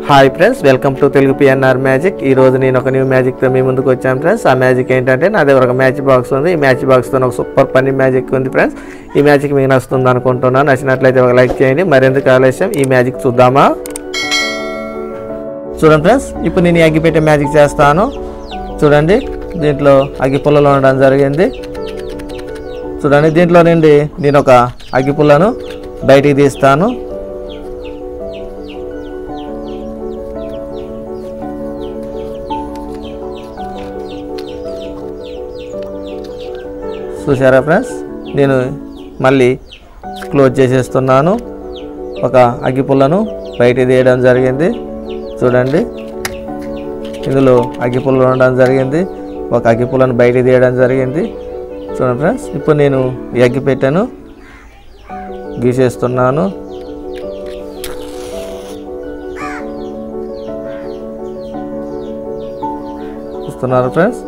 hi friends welcome to Telugu PNR magic ఈ రోజు నేను ఒక న్యూ మ్యాజిక్తో మీ ముందుకు వచ్చాను ఫ్రెండ్స్ ఆ మ్యాజిక్ ఏంటంటే నా దగ్గర ఒక మ్యాచ్ బాక్స్ ఉంది ఈ మ్యాచ్ బాక్స్తో ఒక సూపర్ పని మ్యాజిక్ ఉంది ఫ్రెండ్స్ ఈ మ్యాజిక్ మీకు నచ్చుతుంది అనుకుంటున్నాను నచ్చినట్లయితే ఒక లైక్ చేయండి మరెందుకు ఆలస్యం ఈ మ్యాజిక్ చూద్దామా చూడండి ఫ్రెండ్స్ ఇప్పుడు నేను ఈ అగ్గి పెట్టే మ్యాజిక్ చేస్తాను చూడండి దీంట్లో అగ్గి పుల్లలో ఉండడం జరిగింది చూడండి దీంట్లో నుండి నేను ఒక అగ్గి పుల్లను బయటికి తీస్తాను చూసారా ఫ్రెండ్స్ నేను మళ్ళీ క్లోజ్ చేసేస్తున్నాను ఒక అగ్గిపుల్లను బయట తీయడం జరిగింది చూడండి ఇందులో అగ్గిపుల్లలు ఉండడం జరిగింది ఒక అగ్గిపుల్లను బయట తీయడం జరిగింది చూడండి ఫ్రెండ్స్ ఇప్పుడు నేను ఈ అగ్గి పెట్టాను గీసేస్తున్నాను చూస్తున్నారు ఫ్రెండ్స్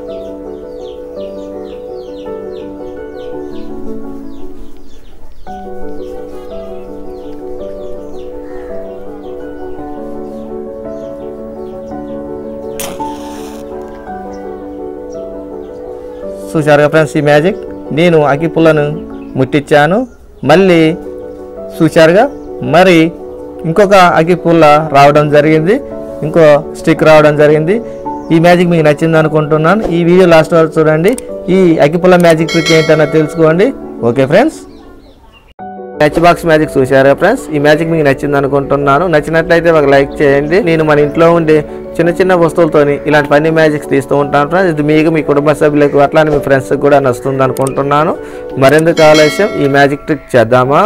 చూశారుగా ఫ్రెండ్స్ ఈ మ్యాజిక్ నేను అగ్గిపుల్లను ముట్టించాను మళ్ళీ చూశారుగా మరి ఇంకొక అగ్గిపుల్ల రావడం జరిగింది ఇంకో స్టిక్ రావడం జరిగింది ఈ మ్యాజిక్ మీకు నచ్చింది అనుకుంటున్నాను ఈ వీడియో లాస్ట్ వరకు చూడండి ఈ అగ్గిపుల్ల మ్యాజిక్ ట్రిక్ ఏంటన్నా తెలుసుకోండి okay friends match box magic చూశారా ఫ్రెండ్స్ ఈ మ్యాజిక్ మీకు నచ్చింది అనుకుంటున్నాను నచ్చినట్లయితే ఒక లైక్ చేయండి నేను మన ఇంట్లో ఉండే చిన్న చిన్న వస్తువులతోని ఇలాంటి ఫన్నీ మ్యాజిక్స్ తీస్తూ ఉంటాను ఫ్రెండ్స్ ఇది మీకు మీ కుటుంబ సభ్యులకు అట్లానే మీ ఫ్రెండ్స్కి కూడా నచ్చుతుంది అనుకుంటున్నాను మరెందుకు ఆలస్యం ఈ మ్యాజిక్ ట్రిక్ చేద్దామా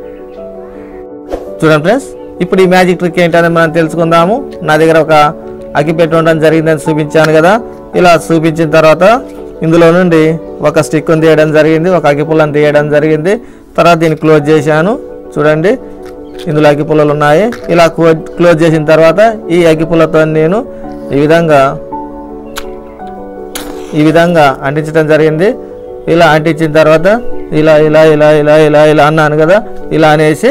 చూడండి ఫ్రెండ్స్ ఇప్పుడు ఈ మ్యాజిక్ ట్రిక్ ఏంటనేది మనం తెలుసుకుందాము నా దగ్గర ఒక అగ్గిపెట్టి ఉండడం జరిగిందని చూపించాను కదా ఇలా చూపించిన తర్వాత ఇందులో నుండి ఒక స్టిక్ తీయడం జరిగింది ఒక అగ్గిపుల్లను తీయడం జరిగింది తర్వాత దీన్ని క్లోజ్ చేశాను చూడండి ఇందులో అగ్గిపుల్లలు ఉన్నాయి ఇలా క్లోజ్ క్లోజ్ చేసిన తర్వాత ఈ అగ్గిపుల్లతో నేను ఈ విధంగా ఈ విధంగా అంటించడం జరిగింది ఇలా అంటించిన తర్వాత ఇలా ఇలా ఇలా ఇలా ఇలా ఇలా అన్నాను కదా ఇలా అనేసి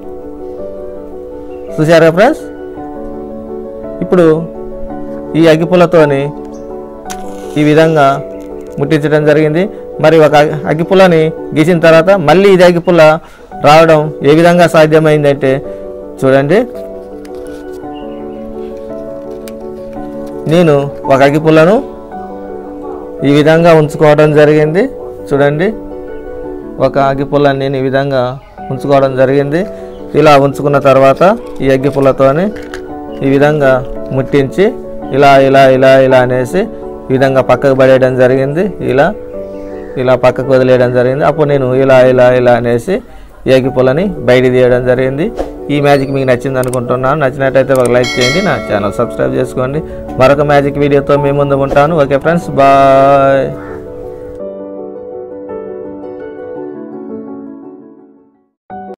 చూసారా ఫ్రెండ్స్ ఇప్పుడు ఈ అగ్గిపుల్లతోని ఈ విధంగా ముట్టించడం జరిగింది మరి ఒక అగ్గి- అగ్గిపుల్లని గీసిన తర్వాత మళ్ళీ ఇది అగ్గిపుల్ల రావడం ఏ విధంగా సాధ్యమైందంటే చూడండి నేను ఒక అగ్గిపుల్లను ఈ విధంగా ఉంచుకోవడం జరిగింది చూడండి ఒక అగ్గిపుల్లని నేను ఈ విధంగా ఉంచుకోవడం జరిగింది ఇలా ఉంచుకున్న తర్వాత ఈ అగ్గిపుల్లతోని ఈ విధంగా ముట్టించి ఇలా ఇలా ఇలా ఇలా అనేసి ఈ విధంగా పక్కకు పడేయడం జరిగింది ఇలా ఇలా పక్కకు వదిలేయడం జరిగింది అప్పుడు నేను ఇలా ఇలా ఇలా అనేసి ఈ అగ్గిపుల్లని బయట తీయడం జరిగింది ఈ మ్యాజిక్ మీకు నచ్చింది అనుకుంటున్నాను నచ్చినట్టయితే ఒక లైక్ చేయండి నా ఛానల్ సబ్స్క్రైబ్ చేసుకోండి మరొక మ్యాజిక్ వీడియోతో మీ ముందు ఉంటాను ఓకే ఫ్రెండ్స్ బాయ్